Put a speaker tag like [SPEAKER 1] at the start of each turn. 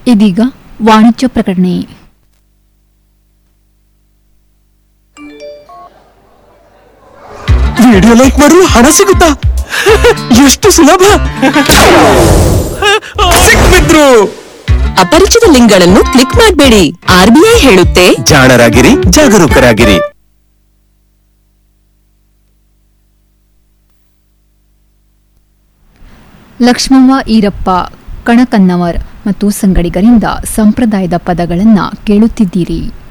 [SPEAKER 1] ಇದೀಗ ವಾಣಿಜ್ಯ ಪ್ರಕಟಣೆ
[SPEAKER 2] ವಿಡಿಯೋ ಲೈಕ್ ಮಾಡಲು ಹಣ ಸಿಗುತ್ತಾ ಎಷ್ಟು ಸುಲಭ ಸಿಕ್ಬಿದ್ರು
[SPEAKER 3] ಅಪರಿಚಿತ ಲಿಂಕ್ಗಳನ್ನು ಕ್ಲಿಕ್ ಮಾಡಬೇಡಿ ಆರ್ಬಿಐ ಹೇಳುತ್ತೆ
[SPEAKER 2] ಜಾಣರಾಗಿರಿ ಜಾಗರೂಕರಾಗಿರಿ
[SPEAKER 1] ಲಕ್ಷ್ಮವ್ವ ಈರಪ್ಪ ಕಣಕನ್ನವರ್ ಮತ್ತು ಸಂಗಡಿಗರಿಂದ ಸಂಪ್ರದಾಯದ ಪದಗಳನ್ನು ಕೇಳುತ್ತಿದ್ದೀರಿ